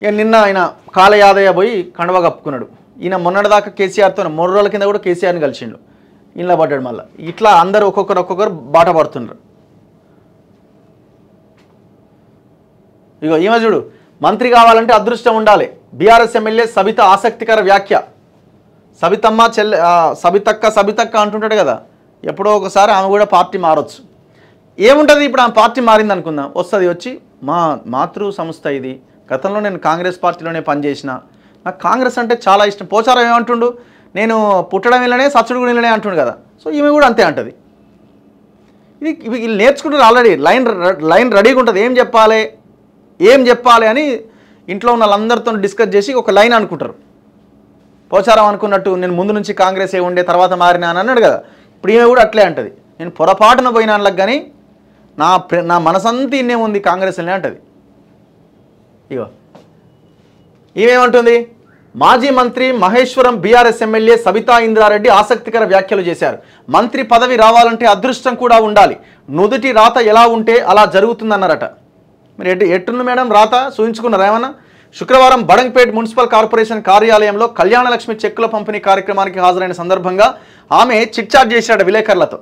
ఇక నిన్న ఆయన కాల యాదయ్య పోయి కండవ కప్పుకున్నాడు ఈయన మొన్నటిదాకా కేసీఆర్తో మూడు రోజుల కింద కూడా కేసీఆర్ని కలిసిండు ఇంట్లో పడ్డాడు మళ్ళీ ఇట్లా అందరు ఒక్కొక్కరు ఒక్కొక్కరు బాట పడుతున్నారు ఇగో ఈమె చూడు మంత్రి కావాలంటే అదృష్టం ఉండాలి బీఆర్ఎస్ ఎమ్మెల్యే సబిత ఆసక్తికర వ్యాఖ్య సబితమ్మ చెల్లె ఆ, సబితక్క సబితక్క అంటుంటాడు కదా ఎప్పుడో ఒకసారి ఆమె కూడా పార్టీ మారొచ్చు ఏముంటుంది ఇప్పుడు ఆమె పార్టీ మారింది అనుకుందాం వస్తుంది వచ్చి మా మాతృ సంస్థ ఇది గతంలో నేను కాంగ్రెస్ పార్టీలోనే పనిచేసిన నాకు కాంగ్రెస్ అంటే చాలా ఇష్టం పోచారం ఏమంటుండు నేను పుట్టడం వీళ్ళనే సచ్చుడు కూడా వీళ్ళనే అంటుండు కదా సో ఈమె కూడా అంతే అంటది ఇది ఇవి వీళ్ళు నేర్చుకుంటారు ఆల్రెడీ లైన్ ర- లైన్ రెడీగా ఉంటుంది ఏం చెప్పాలి ఏం చెప్పాలి అని ఇంట్లో ఉన్న వాళ్ళందరితో డిస్కస్ చేసి ఒక లైన్ అనుకుంటారు పోచారం అనుకున్నట్టు నేను ముందు నుంచి కాంగ్రెస్ ఏ ఉండే తర్వాత మారినా అని అన్నాడు కదా ఇప్పుడు ఈమె కూడా అట్లే అంటది నేను పొరపాటున పోయిన వాళ్ళకి కానీ నా ప్ర- నా మనసంతా ఇన్నే ఉంది కాంగ్రెస్లోనే అంటది ఇగో ఈమెమంటుంది మాజీ మంత్రి మహేశ్వరం బీఆర్ఎస్ ఎమ్మెల్యే సబితా ఇంద్రారెడ్డి ఆసక్తికర వ్యాఖ్యలు చేశారు మంత్రి పదవి రావాలంటే అదృష్టం కూడా ఉండాలి నుదుటి రాత ఎలా ఉంటే అలా జరుగుతుందన్నారట మరి ఎటు ఎట్టుంది మేడం రాత సూచించుకున్నారా ఏమన్నా శుక్రవారం బడంగ్పేట్ మున్సిపల్ కార్పొరేషన్ కార్యాలయంలో కళ్యాణలక్ష్మి చెక్కుల పంపిణీ కార్యక్రమానికి హాజరైన సందర్భంగా ఆమె చిట్చాట్ చేశాడు విలేకరులతో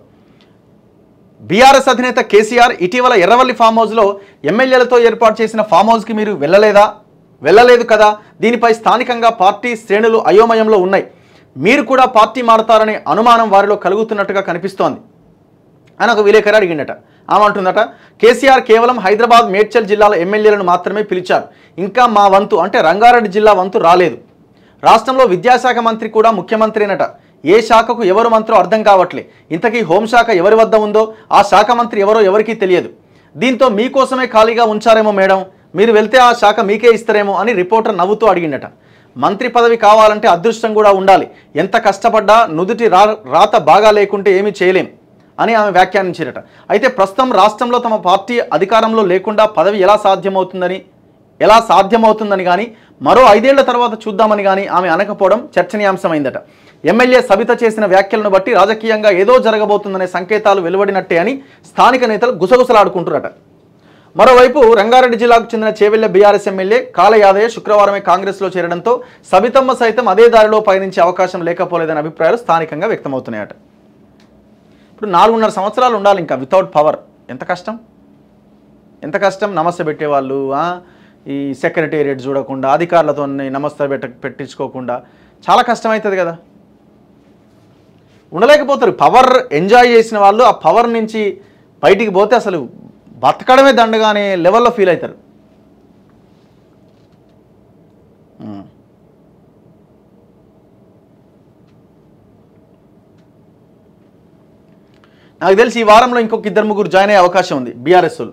బీఆర్ఎస్ అధినేత కేసీఆర్ ఇటీవల ఎర్రవల్లి ఫామ్ హౌస్లో ఎమ్మెల్యేలతో ఏర్పాటు చేసిన ఫామ్ హౌస్కి మీరు వెళ్ళలేదా వెళ్ళలేదు కదా దీనిపై స్థానికంగా పార్టీ శ్రేణులు అయోమయంలో ఉన్నాయి మీరు కూడా పార్టీ మారతారనే అనుమానం వారిలో కలుగుతున్నట్టుగా కనిపిస్తోంది అని ఒక విలేకరు అడిగిండట ఆమె అంటుందట కేసీఆర్ కేవలం హైదరాబాద్ మేడ్చల్ జిల్లాల ఎమ్మెల్యేలను మాత్రమే పిలిచారు ఇంకా మా వంతు అంటే రంగారెడ్డి జిల్లా వంతు రాలేదు రాష్ట్రంలో విద్యాశాఖ మంత్రి కూడా ముఖ్యమంత్రినట ఏ శాఖకు ఎవరు మంత్రో అర్థం కావట్లే ఇంతకీ హోంశాఖ ఎవరి వద్ద ఉందో ఆ శాఖ మంత్రి ఎవరో ఎవరికీ తెలియదు దీంతో మీకోసమే ఖాళీగా ఉంచారేమో మేడం మీరు వెళ్తే ఆ శాఖ మీకే ఇస్తారేమో అని రిపోర్టర్ నవ్వుతూ అడిగిండట మంత్రి పదవి కావాలంటే అదృష్టం కూడా ఉండాలి ఎంత కష్టపడ్డా నుదుటి రా రాత బాగా లేకుంటే ఏమీ చేయలేం అని ఆమె వ్యాఖ్యానించారట అయితే ప్రస్తుతం రాష్ట్రంలో తమ పార్టీ అధికారంలో లేకుండా పదవి ఎలా సాధ్యమవుతుందని ఎలా సాధ్యమవుతుందని కానీ మరో ఐదేళ్ల తర్వాత చూద్దామని కానీ ఆమె అనకపోవడం చర్చనీయాంశమైందట ఎమ్మెల్యే సబిత చేసిన వ్యాఖ్యలను బట్టి రాజకీయంగా ఏదో జరగబోతుందనే సంకేతాలు వెలువడినట్టే అని స్థానిక నేతలు గుసగుసలాడుకుంటున్నారట మరోవైపు రంగారెడ్డి జిల్లాకు చెందిన చేవెళ్ల బీఆర్ఎస్ ఎమ్మెల్యే కాల యాదయ్య శుక్రవారమే కాంగ్రెస్లో చేరడంతో సబితమ్మ సైతం అదే దారిలో పయనించే అవకాశం లేకపోలేదనే అభిప్రాయాలు స్థానికంగా వ్యక్తమవుతున్నాయట ఇప్పుడు నాలుగున్నర సంవత్సరాలు ఉండాలి ఇంకా వితౌట్ పవర్ ఎంత కష్టం ఎంత కష్టం నమస్తే పెట్టేవాళ్ళు ఆ, ఈ సెక్రటేరియట్ చూడకుండా అధికారులతో నమస్తే పెట్ట పెట్టించుకోకుండా చాలా కష్టమవుతుంది కదా ఉండలేకపోతారు పవర్ ఎంజాయ్ చేసిన వాళ్ళు ఆ పవర్ నుంచి బయటికి పోతే అసలు బతకడమే దండగా అనే లెవెల్లో ఫీల్ అవుతారు ఉమ్. నాకు తెలిసి ఈ వారంలో ఇంకొక ఇద్దరు ముగ్గురు జాయిన్ అయ్యే అవకాశం ఉంది బీఆర్ఎస్